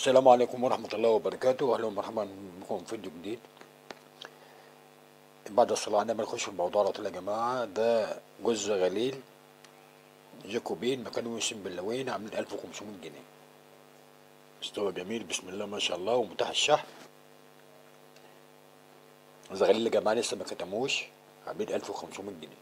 السلام عليكم ورحمة الله وبركاته أهلا ومرحبا بكم في فيديو جديد بعد الصلاة على النبي نخش في الموضوع على طول يا جماعة ده جزء غليل جاكوبين مكانه يوسف بلاوين عاملين 1500 جنيه مستوى جميل بسم الله ما شاء الله ومتاح الشحن إذا غليل يا جماعة لسه ما كتموش عاملين 1500 جنيه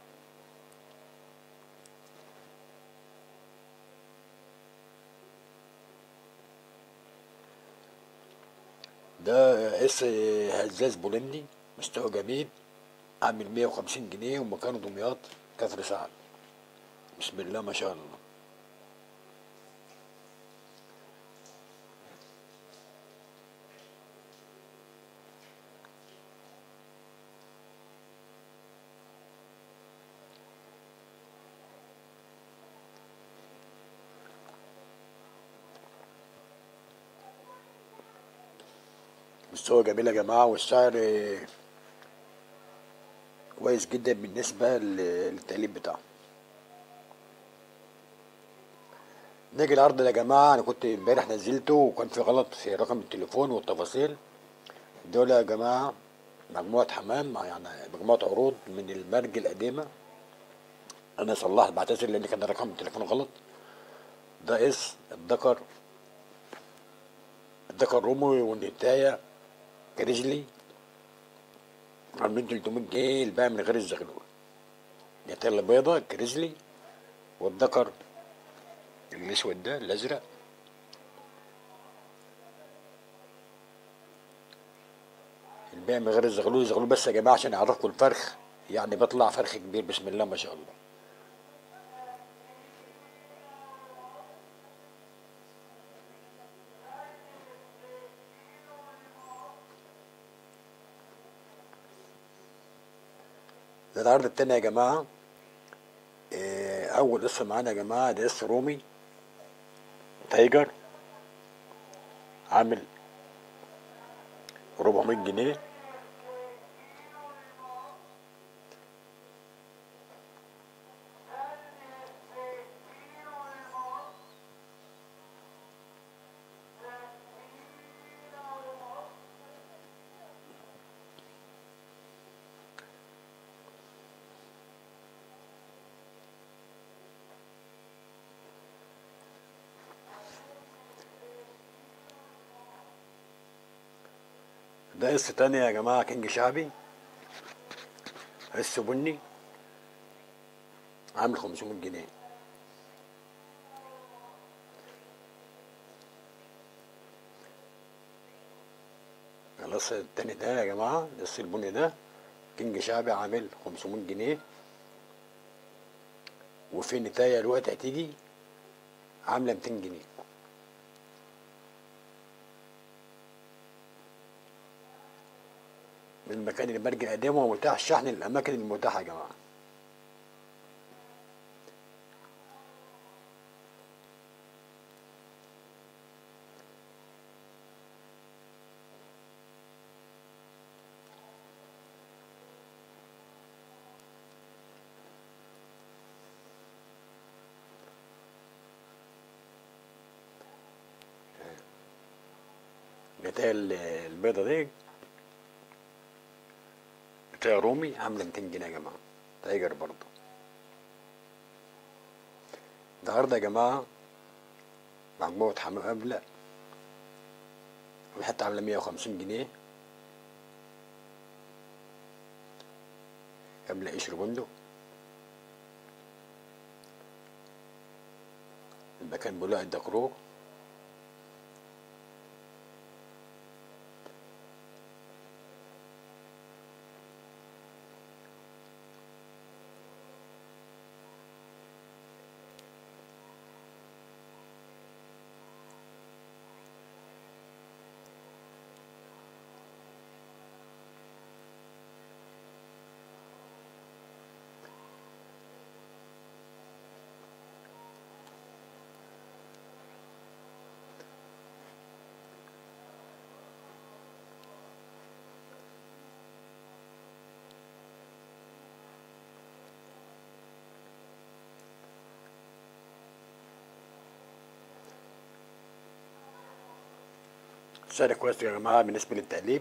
ده اس هزاز بولندي مستوى جميل عامل 150 جنيه ومكانه دمياط كفر سعد بسم الله ما شاء الله مستوى جميل يا جماعة والسعر كويس جدا بالنسبة للتقليب بتاعه نيجي العرض ده يا جماعة أنا كنت امبارح نزلته وكان في غلط في رقم التليفون والتفاصيل دول يا جماعة مجموعة حمام يعني مجموعة عروض من المرج القديمة أنا صلحت بعتذر لأن كان رقم التليفون غلط ده اس الذكر الذكر رومي والنتاية كريزلي عاملين 300 جنيه الباقي من غير الزغلول النتاية البيضة كريزلي والذكر الأسود ده الأزرق الباقي من غير الزغلول الزغلول بس يا جماعة عشان أعرفكم الفرخ يعني بيطلع فرخ كبير بسم الله ما شاء الله ده العرض التاني يا جماعة إيه، أول قصة معانا يا جماعة ده قصة رومي تايجر عامل 400 جنيه ده قصة تانية يا جماعة كينج شعبي قصة بني عامل 500 جنيه القصة التاني ده يا جماعة القصة البني ده كينج شعبي عامل 500 جنيه وفي نتاية الوقت هتيجي عاملة 200 جنيه من المكان اللي برجع قدامه ومتاح الشحن للأماكن المتاحة يا جماعة النتاية البيضة دي بتاع رومي عاملة 200 جنيه يا جماعة تايجر برضه ده عرض يا جماعة مجموعة حمام أبلة حتى عاملة 150 جنيه أبلة قشر بندق المكان بولاق الدكرور سعر كويس يا جماعة بالنسبة للتقليب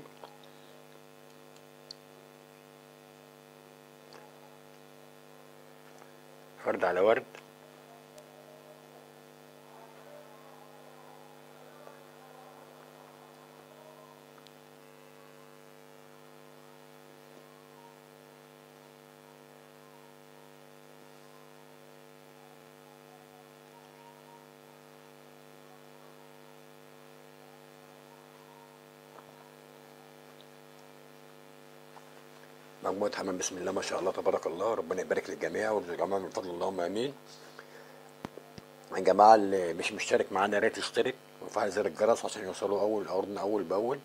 فرد على ورد مجموعة حمام بسم الله ما شاء الله تبارك الله ربنا يبارك للجميع ويرزق الجميع من فضل اللهم امين يا جماعة اللي مش مشترك معانا يا ريت يشترك ويفعل زر الجرس عشان يوصلوا اول اردنا اول باول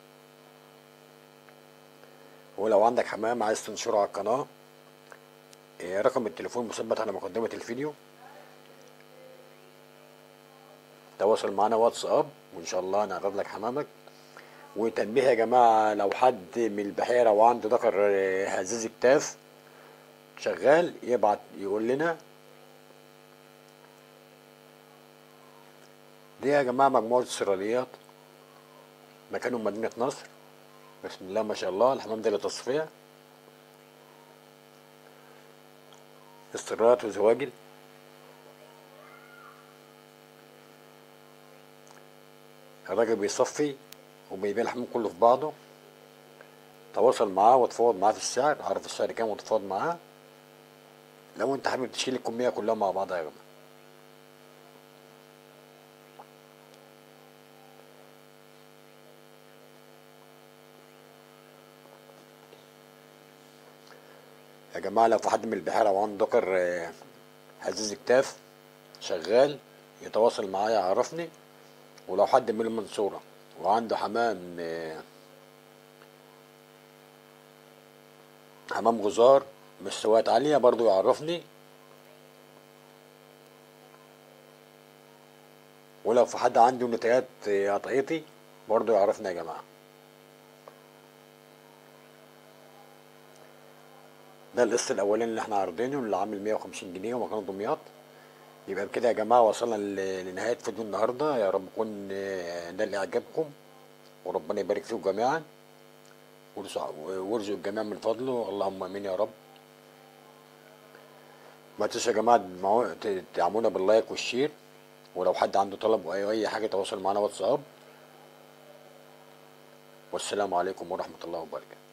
ولو عندك حمام عايز تنشره على القناة إيه، رقم التليفون مثبت على مقدمة الفيديو تواصل معانا واتساب وان شاء الله نعرض لك حمامك وتنبيه يا جماعة لو حد من البحيرة وعنده ذكر آه، هزاز كتاف شغال يبعت يقول لنا دي يا جماعة مجموعة سراليات مكانهم مدينة نصر بسم الله ما شاء الله الحمام ده للتصفية استرات وزواجل الراجل بيصفي وبيبيع الحمام كله في بعضه تواصل معاه وتفاوض معاه في السعر عارف السعر كام وتفاوض معاه لو انت حابب تشيل الكمية كلها مع بعضها يا جماعة يا جماعة لو في حد من البحيرة وعنده ذكر آه، هزيز كتاف شغال يتواصل معايا يعرفني ولو حد من المنصورة وعنده حمام آه، حمام غزار مستويات عالية برضو يعرفني ولو في حد عنده نتايات آه، قطعيتي برضو يعرفني يا جماعة ده القسط الاولاني اللي احنا عارضينه اللي عامل 150 جنيه ومكانه دمياط يبقى بكده يا جماعه وصلنا ل- لنهايه فيديو النهارده يا رب يكون آه، نال اعجابكم وربنا يبارك فيكم جميعا ويرزق ويرزق الجميع من فضله اللهم امين يا رب ما تنسوا يا جماعه تدعمو- ت- تدعمونا باللايك والشير ولو حد عنده طلب واي اي حاجه تواصل معانا واتساب والسلام عليكم ورحمه الله وبركاته